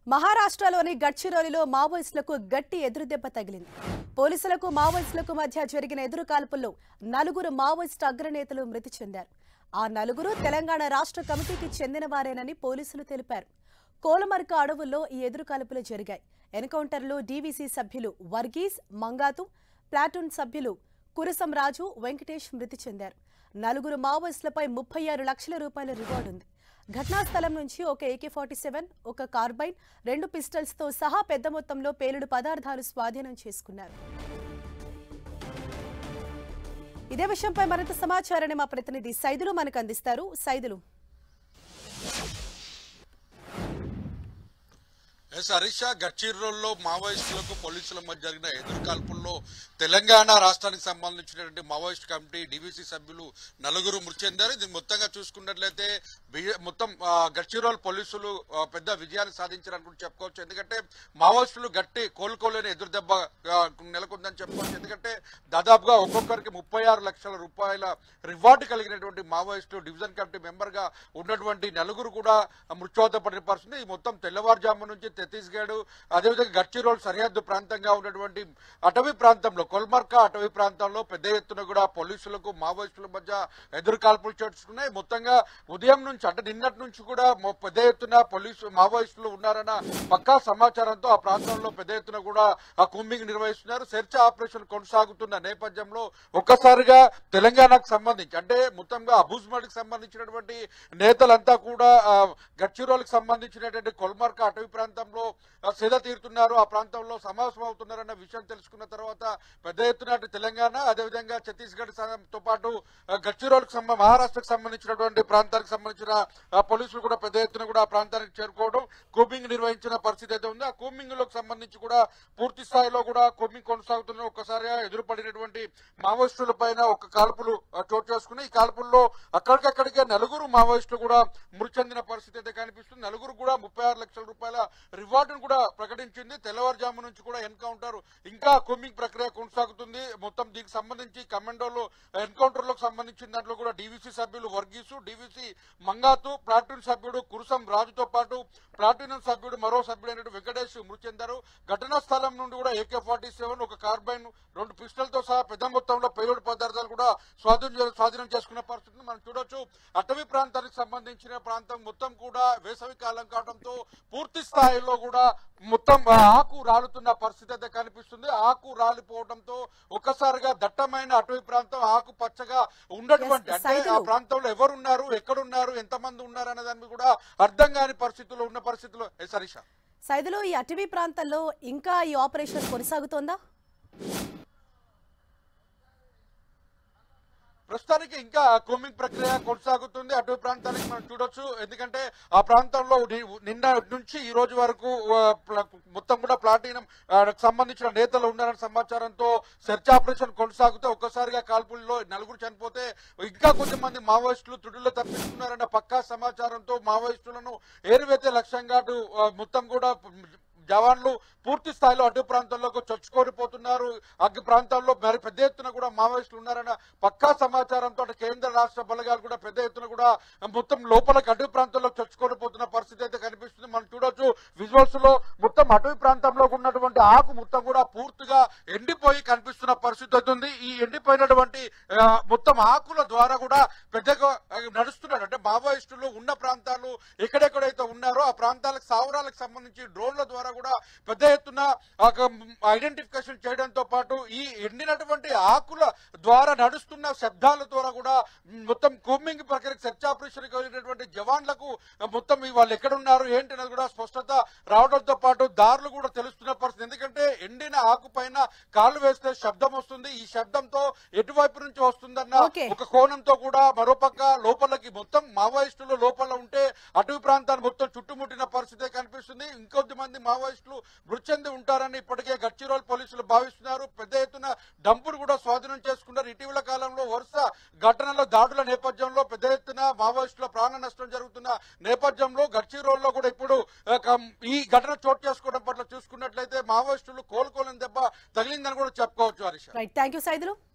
మహారాష్ట్రలోని గడ్చిరోలిలో మావోయిస్టులకు గట్టి ఎదురుదెబ్బ తగిలింది పోలీసులకు మావోయిస్టులకు మధ్య జరిగిన ఎదురు కాల్పుల్లో నలుగురు మావోయిస్టు అగ్రనేతలు మృతి చెందారు ఆ నలుగురు తెలంగాణ రాష్ట్ర కమిటీకి చెందిన వారేనని పోలీసులు తెలిపారు కోలమర్క అడవుల్లో ఈ ఎదురు కాల్పులు జరిగాయి ఎన్కౌంటర్లో డీవీసీ సభ్యులు వర్గీస్ మంగాతు ప్లాటూన్ సభ్యులు కురసం రాజు వెంకటేష్ మృతి చెందారు నలుగురు మావోయిస్టులపై ముప్పై ఆరు లక్షల రూపాయల రివార్డు ఉంది ఘటనా స్థలం నుంచి ఒక ఏకే ఫార్టీ సెవెన్ ఒక కార్బైన్ రెండు పిస్టల్స్ తో సహా పెద్ద మొత్తంలో పేలుడు పదార్థాలు స్వాధీనం చేసుకున్నారు ఇదే విషయంపై మరింత సమాచారాన్ని మా ప్రతినిధి సైదులు మనకు అందిస్తారు సైదులు ఎస్ హరీష గడ్చిరోల్లో మావోయిస్టులకు పోలీసుల మధ్య జరిగిన ఎదురుకాల్పుల్లో తెలంగాణ రాష్ట్రానికి సంబంధించినటువంటి మావోయిస్ట్ కమిటీ డివిసి సభ్యులు నలుగురు మృతి చెందారు ఇది మొత్తంగా చూసుకున్నట్లయితే బి- మొత్తం ఆ, గడ్చిరోల్ పోలీసులు ఆ, పెద్ద విజయాన్ని సాధించారని కూడా చెప్పుకోవచ్చు ఎందుకంటే మావోయిస్టులు గట్టి కోలుకోలేని ఎదురు దెబ్బ ఆ, నెలకొందని చెప్పుకోవచ్చు ఎందుకంటే దాదాపుగా ఒక్కొక్కరికి ముప్పై ఆరు లక్షల రూపాయల రివార్డు కలిగినటువంటి మావోయిస్టు డివిజన్ కమిటీ మెంబర్ గా ఉన్నటువంటి నలుగురు కూడా మృత్యువాత పడిన పరిస్థితి ఈ మొత్తం తెల్లవారుజాము నుంచి ఛత్తీస్గఢ్ అదేవిధంగా గడ్చిరోల్ సరిహద్దు ప్రాంతంగా ఉన్నటువంటి అటవీ ప్రాంతంలో కొల్మర్క అటవీ ప్రాంతంలో పెద్ద ఎత్తున కూడా పోలీసులకు మావోయిస్టుల మధ్య ఎదురు కాల్పులు చేసుకున్నాయి మొత్తంగా ఉదయం నుంచి అంటే నిన్నటి నుంచి కూడా మొ- పెద్ద ఎత్తున పోలీసు మావోయిస్టులు ఉన్నారన్న పక్కా సమాచారంతో ఆ ప్రాంతంలో పెద్ద ఎత్తున కూడా ఆ కూంబింగ్ నిర్వహిస్తున్నారు సెర్చ్ ఆపరేషన్ కొనసాగుతున్న నేపథ్యంలో ఒక్కసారిగా తెలంగాణకు సంబంధించి అంటే మొత్తంగా అబూజ్మడికి సంబంధించినటువంటి నేతలంతా కూడా ఆ, గడ్చిరోలకు సంబంధించినటువంటి కొల్మర్క అటవీ ప్రాంతంలో ఆ, సేద తీరుతున్నారు ఆ ప్రాంతంలో సమావేశం అవుతున్నారన్న విషయం తెలుసుకున్న తర్వాత పెద్ద ఎత్తున అటు తెలంగాణ అదేవిధంగా ఛత్తీస్గఢ్ స- తో పాటు ఆ, గడ్చిరోలకు సంబ మహారాష్ట్రకు సంబంధించినటువంటి ప్రాంతానికి సంబంధించిన ఆ, పోలీసులు కూడా పెద్ద ఎత్తున కూడా ఆ ప్రాంతానికి చేరుకోవడం కూంబింగ్ నిర్వహించిన పరిస్థితి అయితే ఉంది ఆ కూంబింగ్ లకు సంబంధించి కూడా పూర్తి స్థాయిలో కూడా కూంబింగ్ కొనసాగుతున్న ఒక్కసారిగా ఎదురుపడినటువంటి మావోయిస్టుల పైన ఒక కాల్పులు ఆ, చోటు చేసుకుని ఈ కాల్పుల్లో అక్కడికక్కడికే నలుగురు మావోయిస్టులు కూడా మృతి చెందిన పరిస్థితి అయితే కనిపిస్తుంది నలుగురు కూడా ముప్పై ఆరు లక్షల రూపాయల రివార్డును కూడా ప్రకటించింది తెల్లవారుజాము నుంచి కూడా ఎన్కౌంటర్ ఇంకా కూంబింగ్ ప్రక్రియ కొనసాగుతుంది మొత్తం దీనికి సంబంధించి కమాండోలు ఎన్కౌంటర్ లకు సంబంధించిన దాంట్లో కూడా డీవీసీ సభ్యులు వర్గీసు డీవీసీ మంగాతు ప్లాటూన్ సభ్యుడు కురుసం రాజుతో పాటు ప్లాటూన్ సభ్యుడు మరో సభ్యుడైన వెంకటేష్ మృతి చెందారు ఘటనా స్థలం నుండి కూడా ఏకే ఫార్టీ సెవెన్ ఒక కార్బైన్ రెండు పిస్టల్ తో సహా పెద్ద మొత్తంలో పేలుడు పదార్థాలు కూడా స్వాధీనం స్వాధీనం చేసుకున్న పరిస్థితిని మనం చూడొచ్చు అటవీ ప్రాంతానికి సంబంధించిన ప్రాంతం మొత్తం కూడా వేసవి కాలం కావడంతో పూర్తి స్థాయిలో కూడా మొత్తం ఆ ఆకు రాలుతున్న పరిస్థితి అయితే కనిపిస్తుంది ఆకు రాలిపోవడంతో ఒక్కసారిగా దట్టమైన అటవీ ప్రాంతం ఆకు పచ్చగా ఉన్నటువంటి Yes, అంటే ఆ సైదులు. ప్రాంతంలో ఎవరున్నారు ఎక్కడున్నారు ఎంతమంది ఉన్నారు అనే దాని మీద కూడా అర్థం కాని పరిస్థితుల్లో ఉన్న పరిస్థితుల్లో ఏ సరీష సైదులు ఈ అటవీ ప్రాంతాల్లో ఇంకా ఈ ఆపరేషన్ కొనసాగుతోందా ప్రస్తుతానికి ఇంకా కూమింగ్ ప్రక్రియ కొనసాగుతుంది అటు ప్రాంతానికి మనం చూడొచ్చు ఎందుకంటే ఆ ప్రాంతంలో ని- నిన్న నుంచి ఈ రోజు వరకు ఆ, ప్ల- మొత్తం కూడా ప్లాటినం ఆ, సంబంధించిన నేతలు ఉన్నారన్న సమాచారంతో సెర్చ్ ఆపరేషన్ కొనసాగుతూ ఒక్కసారిగా కాల్పుల్లో నలుగురు చనిపోతే ఇంకా కొంతమంది మావోయిస్టులు తుడుల్లో తప్పించుకున్నారన్న పక్కా సమాచారంతో మావోయిస్టులను ఏరువేతే లక్ష్యంగా అటు, ఆ, మొత్తం కూడా జవాన్లు పూర్తి స్థాయిలో అటు ప్రాంతంలోకి చొచ్చుకోరిపోతున్నారు అగ్గి ప్రాంతాల్లో మరి పెద్ద ఎత్తున కూడా మావోయిస్టులు ఉన్నారన్న పక్కా సమాచారంతో అటు కేంద్ర రాష్ట్ర బలగాలు కూడా పెద్ద ఎత్తున కూడా మొత్తం లోపలికి అటవీ ప్రాంతంలో చొచ్చుకోరిపోతున్న పరిస్థితి అయితే కనిపిస్తుంది మనం చూడొచ్చు విజువల్స్ లో మొత్తం అటవీ ప్రాంతంలో ఉన్నటువంటి ఆకు మొత్తం కూడా పూర్తిగా ఎండిపోయి కనిపిస్తున్న పరిస్థితి అవుతుంది ఈ ఎండిపోయినటువంటి ఆ, మొత్తం ఆకుల ద్వారా కూడా పెద్దగా ఆ, నడుస్తున్నారు అంటే మావోయిస్టులు ఉన్న ప్రాంతాలు ఎక్కడెక్కడైతే ఉన్నారో ఆ ప్రాంతాలకు సావరాలకు సంబంధించి డ్రోన్ల ద్వారా కూడా పెద్ద ఎత్తున ఐడెంటిఫికేషన్ చేయడంతో పాటు ఈ ఎండినటువంటి ఆకుల ద్వారా నడుస్తున్న శబ్దాల ద్వారా కూడా మొత్తం కూమింగ్ ప్రక్రియ సెర్చ్ ఆపరేషన్ వెళ్ళినటువంటి జవాన్లకు మొత్తం ఈ వాళ్ళు ఎక్కడున్నారు ఏంటి అనేది కూడా స్పష్టత రావడంతో పాటు దారులు కూడా తెలుస్తున్న పరిస్థితి ఎందుకంటే ఎండిన ఆకు పైన కాళ్ళు వేస్తే శబ్దం వస్తుంది ఈ శబ్దంతో ఎటువైపు నుంచి వస్తుందన్న Okay. ఒక కోణంతో కూడా మరోపక్క లోపలికి మొత్తం మావోయిస్టులు లోపల ఉంటే అటవీ ప్రాంతాన్ని మొత్తం చుట్టుముట్టిన పరిస్థితి కనిపిస్తుంది ఇంకొద్ది మంది మావోయిస్టులు మృతి చెంది ఉంటారని ఇప్పటికే గడ్చిరోల్ పోలీసులు భావిస్తున్నారు పెద్ద ఎత్తున డంపును కూడా స్వాధీనం చేసుకున్నారు ఇటీవల కాలంలో వరుస ఘటనల దాడుల నేపథ్యంలో పెద్ద ఎత్తున మావోయిస్టుల ప్రాణ నష్టం జరుగుతున్న నేపథ్యంలో గడ్చిరోల్లో కూడా ఇప్పుడు ఆ, కం- ఈ ఘటన చోటు చేసుకోవడం పట్ల చూసుకున్నట్లయితే మావోయిస్టులు కోలుకోలేని దెబ్బ తగిలిందని కూడా చెప్పుకోవచ్చు Harish right thank you Saidulu